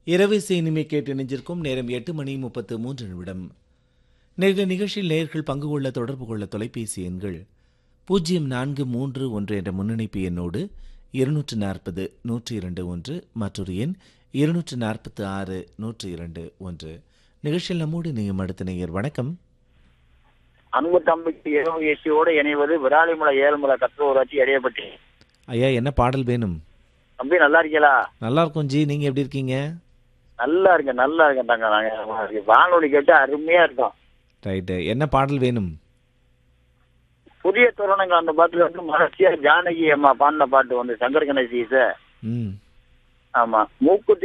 இரவிசை இனிமை கேட்டு இணைஞ்சிருக்கும் நேரம் எட்டு மணி முப்பத்து மூன்று நிமிடம் நேற்று நிகழ்ச்சியில் நேர்கள் பங்கு கொள்ள தொடர்பு கொள்ள தொலைபேசி எண்கள் பூஜ்ஜியம் நான்கு மூன்று ஒன்று என்ற முன்னணிப்பு எண்ணோடு இருநூற்று நாற்பது நூற்றி இரண்டு ஒன்று மற்றொரு எண் இருநூற்று நாற்பத்து ஆறு நூற்றி இரண்டு ஒன்று நிகழ்ச்சியில் நம்மோடு இணையும் அடுத்த நேயர் வணக்கம் அன்பு தம்பிக்கு இரவு ஏசியோடு இணைவது விராலிமலை ஏழுமலை கற்று ஊராட்சி இடையப்பட்டி ஐயா என்ன பாடல் வேணும் தம்பி நல்லா இருக்கீங்களா நல்லா இருக்கும் ஜி நீங்க எப்படி இருக்கீங்க நல்லா இருக்கேன் நல்லா இருக்கேன் தங்க நாங்க வானொலி கேட்டு அருமையா இருக்கோம் ரைட்டு என்ன பாடல் வேணும் புதிய தருணங்கள் அந்த பாட்டுல வந்து மலர்ச்சியா ஜானகி அம்மா பாடின பாட்டு வந்து சங்கர் கணேசி ம் ஆமா மூக்குத்தி